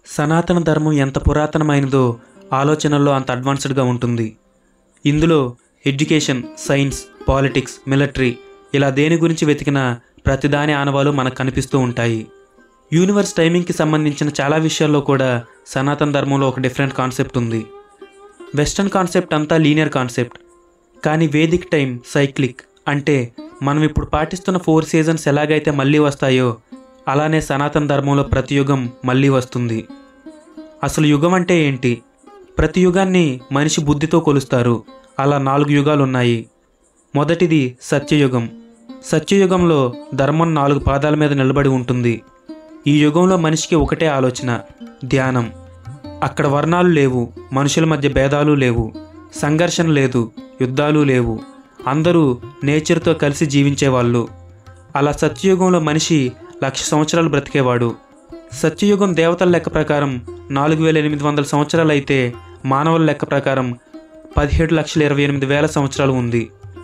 సనాతన ధర్మం ఎంత పురాతనమైనదో ఆలోచనల్లో అంత అడ్వాన్స్డ్గా ఉంటుంది ఇందులో ఎడ్యుకేషన్ సైన్స్ పాలిటిక్స్ మిలిటరీ ఇలా దేని గురించి వెతికినా ప్రతిదాని ఆనవాలు మనకు కనిపిస్తూ ఉంటాయి యూనివర్స్ టైమింగ్కి సంబంధించిన చాలా విషయాల్లో కూడా సనాతన ధర్మంలో ఒక డిఫరెంట్ కాన్సెప్ట్ ఉంది వెస్టర్న్ కాన్సెప్ట్ అంతా లీనియర్ కాన్సెప్ట్ కానీ వేదిక్ టైం సైక్లిక్ అంటే మనం ఇప్పుడు పాటిస్తున్న ఫోర్ సీజన్స్ ఎలాగైతే మళ్ళీ వస్తాయో అలానే సనాతన ధర్మంలో ప్రతి యుగం మళ్ళీ వస్తుంది అసలు యుగం అంటే ఏంటి ప్రతి యుగాన్ని మనిషి బుద్ధితో కొలుస్తారు అలా నాలుగు యుగాలు ఉన్నాయి మొదటిది సత్యయుగం సత్యయుగంలో ధర్మం నాలుగు పాదాల మీద నిలబడి ఉంటుంది ఈ యుగంలో మనిషికి ఒకటే ఆలోచన ధ్యానం అక్కడ వర్ణాలు లేవు మనుషుల మధ్య భేదాలు లేవు సంఘర్షణ లేదు యుద్ధాలు లేవు అందరూ నేచర్తో కలిసి జీవించేవాళ్ళు అలా సత్యయుగంలో మనిషి లక్ష సంవత్సరాలు బ్రతికేవాడు సత్యయుగం దేవతల లెక్క ప్రకారం నాలుగు వేల ఎనిమిది వందల సంవత్సరాలు అయితే మానవుల లెక్క ప్రకారం పదిహేడు లక్షల ఇరవై ఎనిమిది వేల సంవత్సరాలు ఉంది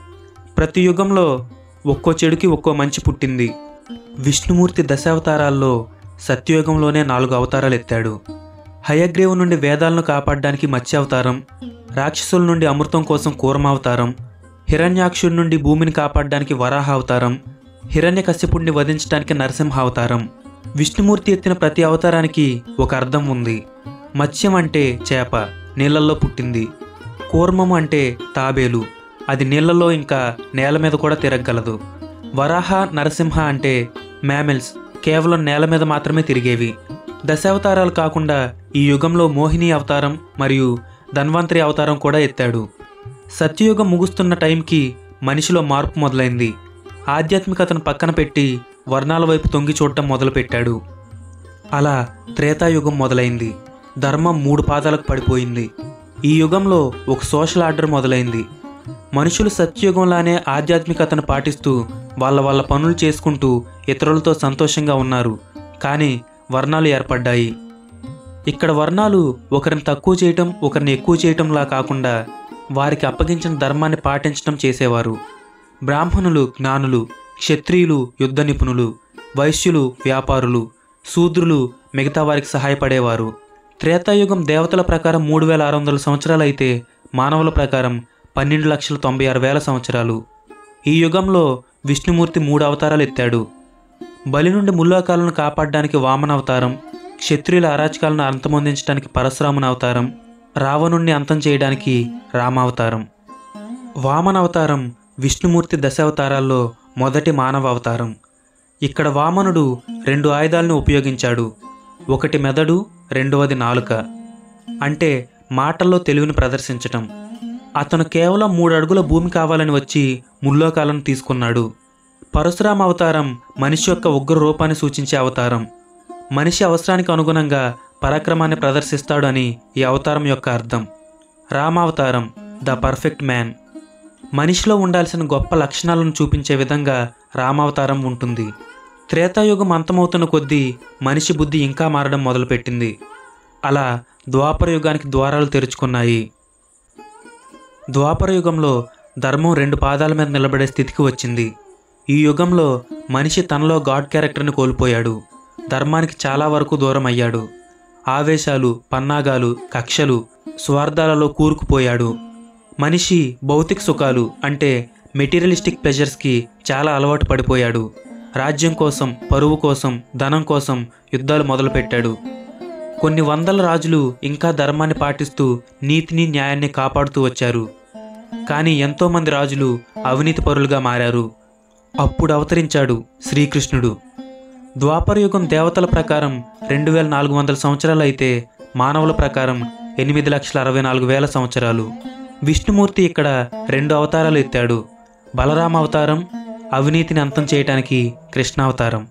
ప్రతి యుగంలో ఒక్కో చెడుకి ఒక్కో మంచి పుట్టింది విష్ణుమూర్తి దశావతారాల్లో సత్యయుగంలోనే నాలుగు అవతారాలు ఎత్తాడు హయగ్రీవు నుండి వేదాలను కాపాడడానికి మత్స్య అవతారం రాక్షసుల నుండి అమృతం కోసం కూర్మావతారం హిరణ్యాక్షుడి నుండి భూమిని కాపాడడానికి వరాహ అవతారం హిరణ్యకశ్యపుడిని వధించడానికి నరసింహ అవతారం విష్ణుమూర్తి ఎత్తిన ప్రతి అవతారానికి ఒక అర్థం ఉంది మత్స్యం అంటే చేప నీళ్ళల్లో పుట్టింది కూర్మం అంటే తాబేలు అది నీళ్ళలో ఇంకా నేల మీద కూడా తిరగగలదు వరాహ నరసింహ అంటే మ్యామిల్స్ కేవలం నేల మీద మాత్రమే తిరిగేవి దశావతారాలు కాకుండా ఈ యుగంలో మోహిని అవతారం మరియు ధన్వంతరి అవతారం కూడా ఎత్తాడు సత్యయుగం ముగుస్తున్న టైంకి మనిషిలో మార్పు మొదలైంది ఆధ్యాత్మికతను పక్కన పెట్టి వర్ణాల వైపు తొంగి చూడటం మొదలుపెట్టాడు అలా త్రేతాయుగం మొదలైంది ధర్మం మూడు పాదాలకు పడిపోయింది ఈ యుగంలో ఒక సోషల్ ఆర్డర్ మొదలైంది మనుషులు సత్యయుగంలానే ఆధ్యాత్మికతను పాటిస్తూ వాళ్ళ వాళ్ళ పనులు చేసుకుంటూ ఇతరులతో సంతోషంగా ఉన్నారు కానీ వర్ణాలు ఏర్పడ్డాయి ఇక్కడ వర్ణాలు ఒకరిని తక్కువ చేయటం ఒకరిని ఎక్కువ చేయటంలా కాకుండా వారికి అప్పగించిన ధర్మాన్ని పాటించడం చేసేవారు బ్రాహ్మణులు జ్ఞానులు క్షత్రియులు యుద్ధ నిపుణులు వైశ్యులు వ్యాపారులు శూద్రులు మిగతా వారికి సహాయపడేవారు త్రేతాయుగం దేవతల ప్రకారం మూడు వేల ఆరు వందల సంవత్సరాలు అయితే మానవుల ప్రకారం పన్నెండు లక్షల తొంభై ఆరు వేల సంవత్సరాలు ఈ యుగంలో విష్ణుమూర్తి మూడు అవతారాలు ఎత్తాడు బలి నుండి ముల్లోకాలను కాపాడడానికి వామన అవతారం క్షత్రియుల అరాచకాలను అంతమొందించడానికి పరశురాముని అవతారం రావణుణ్ణి అంతం చేయడానికి రామావతారం వామన అవతారం విష్ణుమూర్తి దశావతారాల్లో మొదటి మానవ అవతారం ఇక్కడ వామనుడు రెండు ఆయుధాలను ఉపయోగించాడు ఒకటి మెదడు రెండవది నాలుక అంటే మాటల్లో తెలివిని ప్రదర్శించటం అతను కేవలం మూడు అడుగుల భూమి కావాలని వచ్చి ముల్లోకాలను తీసుకున్నాడు పరశురామ అవతారం మనిషి యొక్క ఉగ్ర రూపాన్ని సూచించే అవతారం మనిషి అవసరానికి అనుగుణంగా పరాక్రమాన్ని ప్రదర్శిస్తాడు అని ఈ అవతారం యొక్క అర్థం రామావతారం ద పర్ఫెక్ట్ మ్యాన్ మనిషిలో ఉండాల్సిన గొప్ప లక్షణాలను చూపించే విధంగా రామావతారం ఉంటుంది త్రేతాయుగం అంతమవుతున్న కొద్దీ మనిషి బుద్ధి ఇంకా మారడం మొదలుపెట్టింది అలా ద్వాపర యుగానికి ద్వారాలు తెరుచుకున్నాయి ద్వాపర యుగంలో ధర్మం రెండు పాదాల మీద నిలబడే స్థితికి వచ్చింది ఈ యుగంలో మనిషి తనలో గాడ్ క్యారెక్టర్ని కోల్పోయాడు ధర్మానికి చాలా వరకు దూరం అయ్యాడు ఆవేశాలు పన్నాగాలు కక్షలు స్వార్థాలలో కూరుకుపోయాడు మనిషి భౌతిక సుఖాలు అంటే మెటీరియలిస్టిక్ ప్లెజర్స్కి చాలా అలవాటు పడిపోయాడు రాజ్యం కోసం పరువు కోసం ధనం కోసం యుద్ధాలు మొదలుపెట్టాడు కొన్ని వందల రాజులు ఇంకా ధర్మాన్ని పాటిస్తూ నీతిని న్యాయాన్ని కాపాడుతూ వచ్చారు కానీ ఎంతోమంది రాజులు అవినీతి పరులుగా మారారు అప్పుడు అవతరించాడు శ్రీకృష్ణుడు ద్వాపరయుగం దేవతల ప్రకారం రెండు వేల నాలుగు వందల సంవత్సరాలు అయితే మానవుల ప్రకారం ఎనిమిది లక్షల అరవై నాలుగు వేల సంవత్సరాలు విష్ణుమూర్తి ఇక్కడ రెండు అవతారాలు ఎత్తాడు బలరామ అవతారం అవినీతిని అంతం చేయటానికి కృష్ణావతారం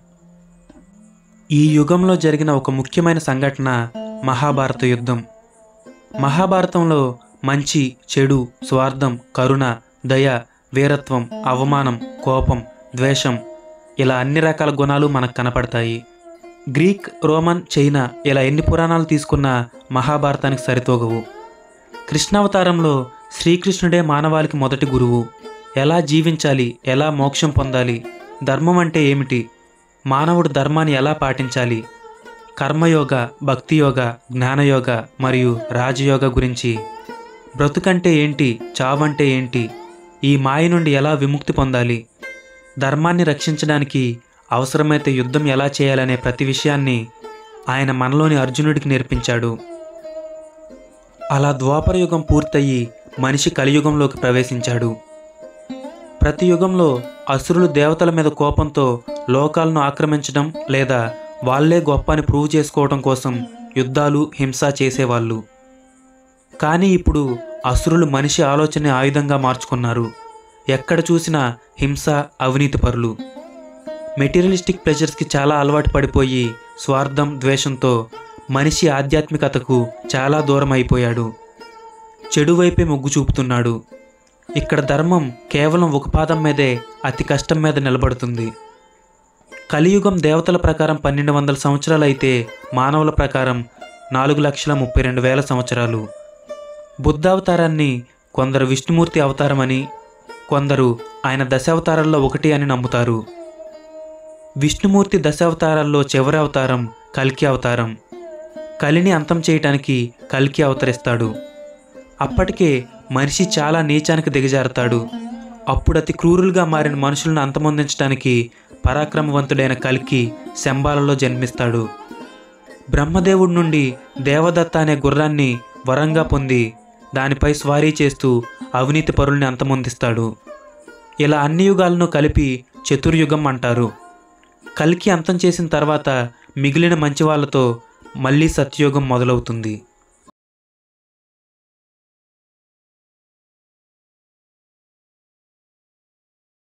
ఈ యుగంలో జరిగిన ఒక ముఖ్యమైన సంఘటన మహాభారత యుద్ధం మహాభారతంలో మంచి చెడు స్వార్థం కరుణ దయ వీరత్వం అవమానం కోపం ద్వేషం ఇలా అన్ని రకాల గుణాలు మనకు కనపడతాయి గ్రీక్ రోమన్ చైనా ఇలా ఎన్ని పురాణాలు తీసుకున్నా మహాభారతానికి సరితూగవు కృష్ణావతారంలో శ్రీకృష్ణుడే మానవాళికి మొదటి గురువు ఎలా జీవించాలి ఎలా మోక్షం పొందాలి ధర్మం అంటే ఏమిటి మానవుడు ధర్మాన్ని ఎలా పాటించాలి కర్మయోగ భక్తియోగ జ్ఞానయోగ మరియు రాజయోగ గురించి బ్రతుకంటే ఏంటి చావంటే ఏంటి ఈ మాయ నుండి ఎలా విముక్తి పొందాలి ధర్మాన్ని రక్షించడానికి అవసరమైతే యుద్ధం ఎలా చేయాలనే ప్రతి విషయాన్ని ఆయన మనలోని అర్జునుడికి నేర్పించాడు అలా ద్వాపర యుగం పూర్తయి మనిషి కలియుగంలోకి ప్రవేశించాడు ప్రతి యుగంలో అసురులు దేవతల మీద కోపంతో లోకాలను ఆక్రమించడం లేదా వాళ్ళే గొప్ప అని ప్రూవ్ చేసుకోవడం కోసం యుద్ధాలు హింస చేసేవాళ్ళు కానీ ఇప్పుడు అసురులు మనిషి ఆలోచన ఆయుధంగా మార్చుకున్నారు ఎక్కడ చూసినా హింస అవినీతి పరులు మెటీరియలిస్టిక్ ప్లెజర్స్కి చాలా అలవాటు పడిపోయి స్వార్థం ద్వేషంతో మనిషి ఆధ్యాత్మికతకు చాలా దూరం అయిపోయాడు చెడు వైపే మొగ్గు చూపుతున్నాడు ఇక్కడ ధర్మం కేవలం ఒక పాదం మీదే అతి కష్టం మీద నిలబడుతుంది కలియుగం దేవతల ప్రకారం పన్నెండు వందల సంవత్సరాలు అయితే మానవుల ప్రకారం నాలుగు లక్షల ముప్పై రెండు వేల సంవత్సరాలు బుద్ధావతారాన్ని కొందరు విష్ణుమూర్తి అవతారమని కొందరు ఆయన దశావతారాల్లో ఒకటి అని నమ్ముతారు విష్ణుమూర్తి దశావతారాల్లో చివరి అవతారం కల్కి అవతారం కలిని అంతం చేయటానికి కల్కి అవతరిస్తాడు అప్పటికే మనిషి చాలా నీచానికి దిగజారుతాడు అప్పుడు అతి క్రూరులుగా మారిన మనుషులను అంతమొందించడానికి పరాక్రమవంతుడైన కల్కి శంబాలలో జన్మిస్తాడు బ్రహ్మదేవుడి నుండి దేవదత్త అనే గుర్రాన్ని వరంగా పొంది దానిపై స్వారీ చేస్తూ అవినీతి పరుల్ని అంతమొందిస్తాడు ఇలా అన్ని యుగాలను కలిపి చతుర్యుగం అంటారు కల్కి అంతం చేసిన తర్వాత మిగిలిన మంచి వాళ్ళతో మళ్ళీ సత్యయుగం మొదలవుతుంది